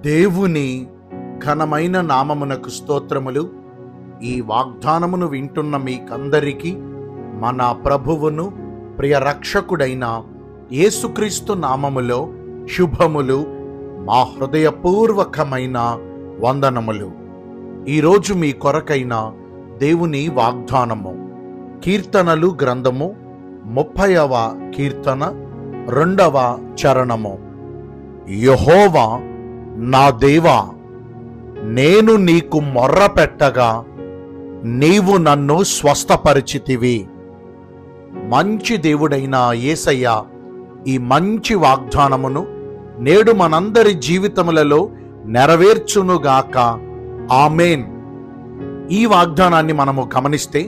దేవుని ఘనమైన నామమునకు స్తోత్రములు ఈ వాగ్దానమును వింటున్న మీకందరికీ మన ప్రభువును ప్రియ రక్షకుడైన యేసుక్రీస్తు నామములో శుభములు మా హృదయపూర్వకమైన వందనములు ఈరోజు మీ కొరకైన దేవుని వాగ్దానము కీర్తనలు గ్రంథము ముప్పైవ కీర్తన రెండవ చరణము యహోవా నా దేవా నేను నీకు మొర్ర పెట్టగా నీవు నన్ను స్వస్థపరిచితివి మంచి దేవుడైన యేసయ్య ఈ మంచి వాగ్దానమును నేడు మనందరి జీవితములలో నెరవేర్చునుగాక ఆమెన్ ఈ వాగ్దానాన్ని మనము గమనిస్తే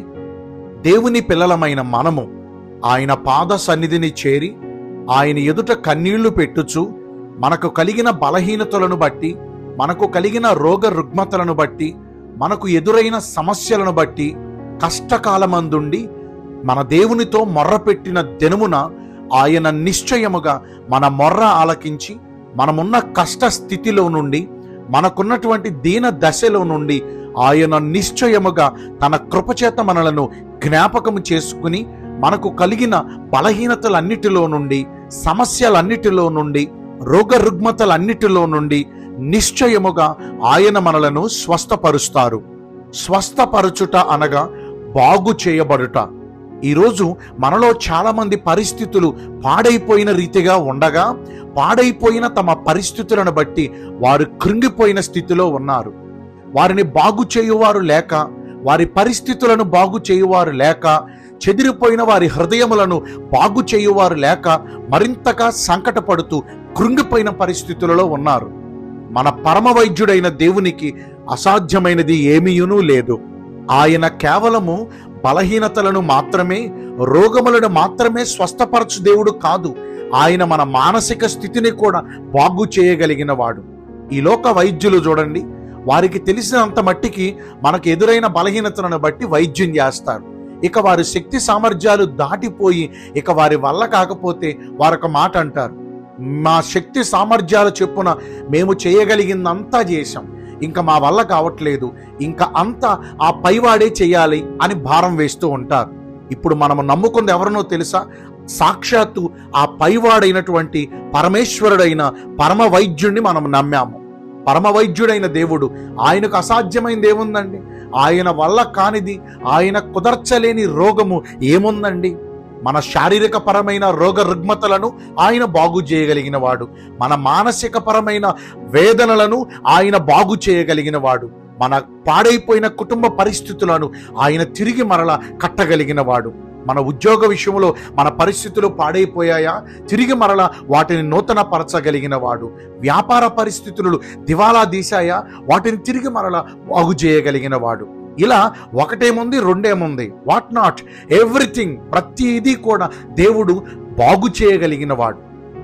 దేవుని పిల్లలమైన మనము ఆయన పాద సన్నిధిని చేరి ఆయన ఎదుట కన్నీళ్లు పెట్టుచు మనకు కలిగిన బలహీనతలను బట్టి మనకు కలిగిన రోగ రుగ్మతలను బట్టి మనకు ఎదురైన సమస్యలను బట్టి కష్టకాలమందుండి మన దేవునితో మొర్రపెట్టిన దినమున ఆయన నిశ్చయముగా మన మొర్ర ఆలకించి మనమున్న కష్ట స్థితిలో నుండి మనకున్నటువంటి దీన దశలో నుండి ఆయన నిశ్చయముగా తన కృపచేత మనలను జ్ఞాపకము చేసుకుని మనకు కలిగిన బలహీనతలన్నిటిలో నుండి సమస్యలన్నిటిలో నుండి రోగ రుగ్మతలన్నిటిలో నుండి నిశ్చయముగా ఆయన మనలను స్వస్థపరుస్తారు స్వస్థపరచుట అనగా బాగు చేయబడుట ఈరోజు మనలో చాలా మంది పరిస్థితులు పాడైపోయిన రీతిగా ఉండగా పాడైపోయిన తమ పరిస్థితులను బట్టి వారు కృంగిపోయిన స్థితిలో ఉన్నారు వారిని బాగు చేయువారు లేక వారి పరిస్థితులను బాగు చేయువారు లేక చెదిరిపోయిన వారి హృదయములను బాగు చేయువారు లేక మరింతగా సంకటపడుతూ కృంగిపోయిన పరిస్థితులలో ఉన్నారు మన పరమ వైద్యుడైన దేవునికి అసాధ్యమైనది ఏమీయునూ లేదు ఆయన కేవలము బలహీనతలను మాత్రమే రోగములను మాత్రమే స్వస్థపరచు దేవుడు కాదు ఆయన మన మానసిక స్థితిని కూడా బాగు చేయగలిగిన వాడు ఈ లోక వైద్యులు చూడండి వారికి తెలిసినంత మట్టికి మనకు ఎదురైన బలహీనతలను బట్టి వైద్యం చేస్తారు ఇక వారి శక్తి సామర్థ్యాలు దాటిపోయి ఇక వారి వల్ల కాకపోతే వారొక మాట అంటారు మా శక్తి సామర్థ్యాల చెప్పున మేము చేయగలిగిందంతా చేశాం ఇంకా మా వల్ల కావట్లేదు ఇంకా అంతా ఆ పైవాడే చేయాలి అని భారం వేస్తూ ఉంటారు ఇప్పుడు మనము నమ్ముకుంది ఎవరినో తెలుసా సాక్షాత్తు ఆ పైవాడైనటువంటి పరమేశ్వరుడైన పరమ వైద్యుణ్ణి మనం నమ్మాము పరమ వైద్యుడైన దేవుడు ఆయనకు అసాధ్యమైనది ఏముందండి ఆయన వల్ల కానిది ఆయన కుదర్చలేని రోగము ఏముందండి మన శారీరక పరమైన రోగ రుగ్మతలను ఆయన బాగు చేయగలిగిన వాడు మన మానసిక పరమైన వేదనలను ఆయన బాగు చేయగలిగిన వాడు మన పాడైపోయిన కుటుంబ పరిస్థితులను ఆయన తిరిగి మరల కట్టగలిగిన వాడు మన ఉద్యోగ విషయంలో మన పరిస్థితులు పాడైపోయాయా తిరిగి మరల వాటిని నూతన పరచగలిగిన వాడు వ్యాపార పరిస్థితులు దివాలా తీశాయా వాటిని తిరిగి మరల బాగు చేయగలిగిన వాడు ఇలా ఒకటేముంది రెండేముంది వాట్ నాట్ ఎవ్రీథింగ్ ప్రతిదీ కూడా దేవుడు బాగు చేయగలిగిన వాడు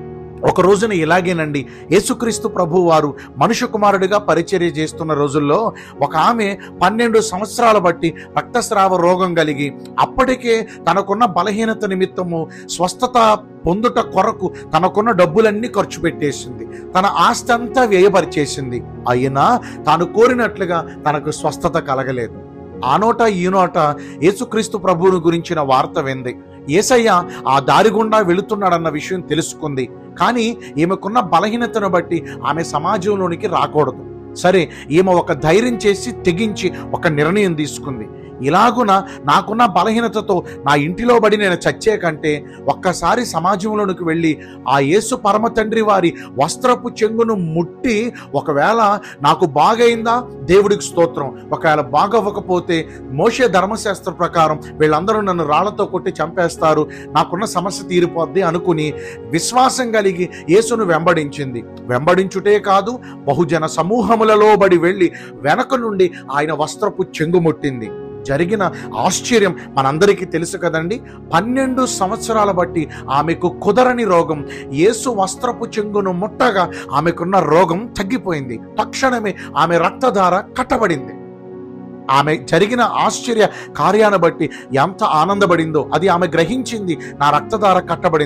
ఒక రోజున ఇలాగేనండి యేసుక్రీస్తు ప్రభు వారు మనుష్య కుమారుడిగా పరిచర్య చేస్తున్న రోజుల్లో ఒక ఆమె పన్నెండు సంవత్సరాల బట్టి రక్తస్రావ రోగం కలిగి అప్పటికే తనకున్న బలహీనత నిమిత్తము స్వస్థత పొందుట కొరకు తనకున్న డబ్బులన్నీ ఖర్చు పెట్టేసింది తన ఆస్తి అంతా వ్యయపరిచేసింది అయినా తాను కోరినట్లుగా తనకు స్వస్థత కలగలేదు ఆ నోట ఈ నోట యేసుక్రీస్తు ప్రభువుని గురించిన వార్త వింది ఏసయ్య ఆ దారి గుండా వెళుతున్నాడన్న విషయం తెలుసుకుంది కానీ ఈమెకున్న బలహీనతను బట్టి ఆమె సమాజంలోనికి రాకూడదు సరే ఈమె ఒక ధైర్యం చేసి తెగించి ఒక నిర్ణయం తీసుకుంది ఇలాగున నాకున్న బలహీనతతో నా ఇంటిలో బడి నేను చచ్చే కంటే ఒక్కసారి సమాజంలోనికి వెళ్ళి ఆ యేసు పరమ తండ్రి వారి వస్త్రపు చెంగును ముట్టి ఒకవేళ నాకు బాగైందా దేవుడికి స్తోత్రం ఒకవేళ బాగవ్వకపోతే మోషే ధర్మశాస్త్ర ప్రకారం వీళ్ళందరూ నన్ను రాళ్లతో కొట్టి చంపేస్తారు నాకున్న సమస్య తీరిపోద్ది అనుకుని విశ్వాసం కలిగి యేసును వెంబడించింది వెంబడించుటే కాదు బహుజన సమూహములలో బడి వెళ్ళి వెనక నుండి ఆయన వస్త్రపు చెంగు ముట్టింది జరిగిన ఆశ్చర్యం మనందరికీ తెలుసు కదండి పన్నెండు సంవత్సరాల బట్టి ఆమెకు కుదరని రోగం యేసు వస్త్రపు చెంగును ముట్టగా ఆమెకున్న రోగం తగ్గిపోయింది తక్షణమే ఆమె రక్తధార కట్టబడింది ఆమె జరిగిన ఆశ్చర్య కార్యాన్ని బట్టి ఎంత ఆనందపడిందో అది ఆమె గ్రహించింది నా రక్తధార కట్టబడిందని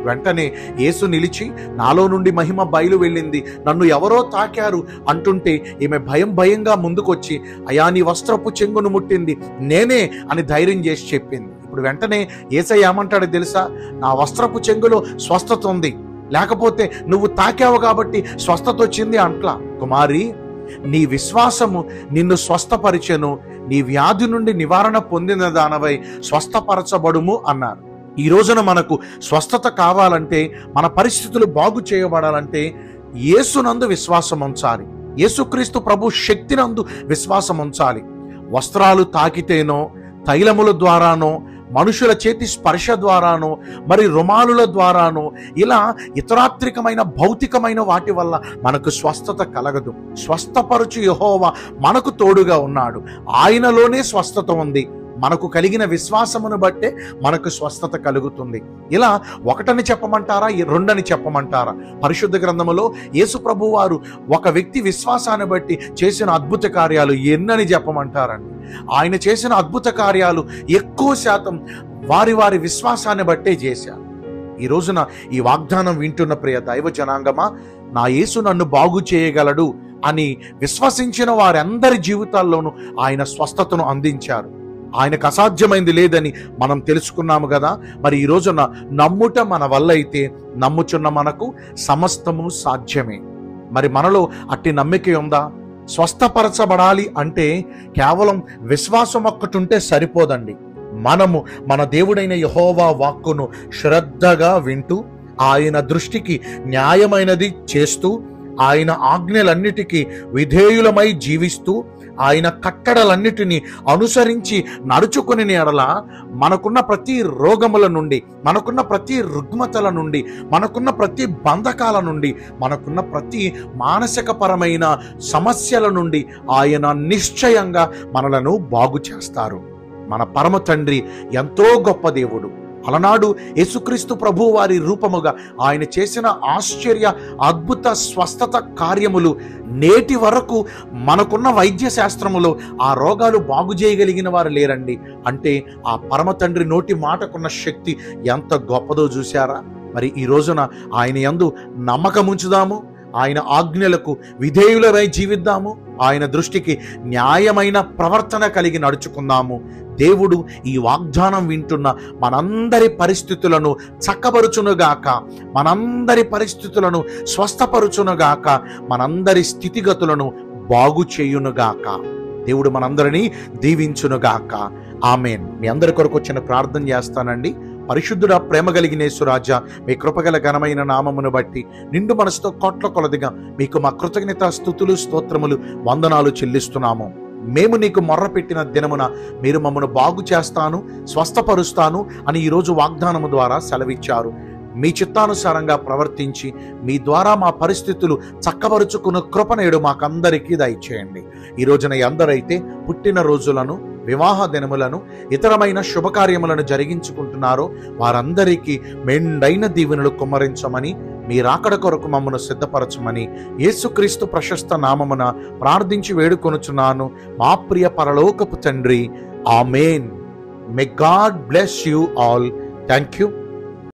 వెంటనే యేసు నిలిచి నాలో నుండి మహిమ బయలు వెళ్ళింది నన్ను ఎవరో తాకారు అంటుంటే ఈమె భయం భయంగా ముందుకొచ్చి అయా నీ వస్త్రపు చెంగును ముట్టింది నేనే అని ధైర్యం చేసి చెప్పింది ఇప్పుడు వెంటనే ఏసయ్య ఏమంటాడో తెలుసా నా వస్త్రపు చెంగులో స్వస్థత ఉంది లేకపోతే నువ్వు తాకావు కాబట్టి స్వస్థత వచ్చింది అంట్లా కుమారి నీ విశ్వాసము నిన్ను స్వస్థపరిచెను నీ వ్యాధి నుండి నివారణ పొందిన దానవై స్వస్థపరచబడుము అన్నారు ఈ రోజున మనకు స్వస్థత కావాలంటే మన పరిస్థితులు బాగు చేయబడాలంటే యేసునందు విశ్వాసం ఉంచాలి యేసుక్రీస్తు ప్రభు శక్తినందు విశ్వాసం ఉంచాలి వస్త్రాలు తాకితేనో తైలముల ద్వారానో మనుషుల చేతి స్పర్శ ద్వారానో మరి రుమాలుల ద్వారానో ఇలా ఇతరాత్రికమైన భౌతికమైన వాటి వల్ల మనకు స్వస్థత కలగదు స్వస్థపరుచు యహోవా మనకు తోడుగా ఉన్నాడు ఆయనలోనే స్వస్థత ఉంది మనకు కలిగిన విశ్వాసమును బట్టే మనకు స్వస్థత కలుగుతుంది ఇలా ఒకటని చెప్పమంటారా ఈ రెండని చెప్పమంటారా పరిశుద్ధ గ్రంథములో యేసు ప్రభు వారు ఒక వ్యక్తి విశ్వాసాన్ని బట్టి చేసిన అద్భుత కార్యాలు ఎన్నని చెప్పమంటారండి ఆయన చేసిన అద్భుత కార్యాలు ఎక్కువ శాతం వారి వారి విశ్వాసాన్ని బట్టే చేశారు ఈ రోజున ఈ వాగ్దానం వింటున్న ప్రియ దైవ జనాంగమా నా యేసు నన్ను బాగు చేయగలడు అని విశ్వసించిన వారందరి జీవితాల్లోనూ ఆయన స్వస్థతను అందించారు ఆయనకు అసాధ్యమైంది లేదని మనం తెలుసుకున్నాము కదా మరి ఈ రోజున నమ్ముట మన వల్ల అయితే నమ్ముచున్న మనకు సమస్తము సాధ్యమే మరి మనలో అట్టి నమ్మిక ఉందా స్వస్థపరచబడాలి అంటే కేవలం విశ్వాసం ఒక్కటి ఉంటే సరిపోదండి మనము మన దేవుడైన యహోవా వాక్కును శ్రద్ధగా వింటూ ఆయన దృష్టికి న్యాయమైనది చేస్తూ ఆయన ఆజ్ఞలన్నిటికీ విధేయులమై జీవిస్తూ ఆయన కట్టడలన్నిటినీ అనుసరించి నడుచుకుని ఎడల మనకున్న ప్రతి రోగముల నుండి మనకున్న ప్రతి రుగ్మతల నుండి మనకున్న ప్రతి బంధకాల నుండి మనకున్న ప్రతి మానసికపరమైన సమస్యల నుండి ఆయన నిశ్చయంగా మనలను బాగు చేస్తారు మన పరమ తండ్రి ఎంతో గొప్ప దేవుడు అలనాడు యేసుక్రీస్తు ప్రభు వారి రూపముగా ఆయన చేసిన ఆశ్చర్య అద్భుత స్వస్థత కార్యములు నేటి వరకు మనకున్న వైద్య శాస్త్రములో ఆ రోగాలు బాగు చేయగలిగిన వారు లేరండి అంటే ఆ పరమ తండ్రి నోటి మాటకున్న శక్తి ఎంత గొప్పదో చూశారా మరి ఈ రోజున ఆయన యందు నమ్మకం ఉంచుదాము ఆయన ఆజ్ఞలకు విధేయులమై జీవిద్దాము ఆయన దృష్టికి న్యాయమైన ప్రవర్తన కలిగి నడుచుకుందాము దేవుడు ఈ వాగ్దానం వింటున్న మనందరి పరిస్థితులను చక్కబరుచునుగాక మనందరి పరిస్థితులను స్వస్థపరుచునుగాక మనందరి స్థితిగతులను బాగు చేయునుగాక దేవుడు మనందరినీ దీవించునుగాక ఆమెన్ మీ అందరి కొరకు వచ్చిన ప్రార్థన చేస్తానండి పరిశుద్ధుడ ప్రేమ కలిగిన యేసురాజా మీ కృపగల ఘనమైన నామమును బట్టి నిండు మనసుతో కోట్ల కొలదిగా మీకు మా కృతజ్ఞత స్థుతులు స్తోత్రములు వందనాలు చెల్లిస్తున్నాము మేము నీకు మొర్ర పెట్టిన దినమున మీరు మమ్మను బాగు చేస్తాను స్వస్థపరుస్తాను అని ఈరోజు వాగ్దానము ద్వారా సెలవిచ్చారు మీ చిత్తానుసారంగా ప్రవర్తించి మీ ద్వారా మా పరిస్థితులు చక్కబరుచుకున్న కృపనేడు మాకందరికీ దయచేయండి ఈ రోజున ఎందరైతే పుట్టిన రోజులను వివాహ దినములను ఇతరమైన శుభకార్యములను జరిగించుకుంటున్నారో వారందరికీ మెండైన దీవెనలు కుమ్మరించమని మీ రాకడ కొరకు మమ్మను సిద్ధపరచమని యేసుక్రీస్తు ప్రశస్త నామమున ప్రార్థించి వేడుకొనుచున్నాను మా ప్రియ పరలోకపు తండ్రి amen may God bless you all thank you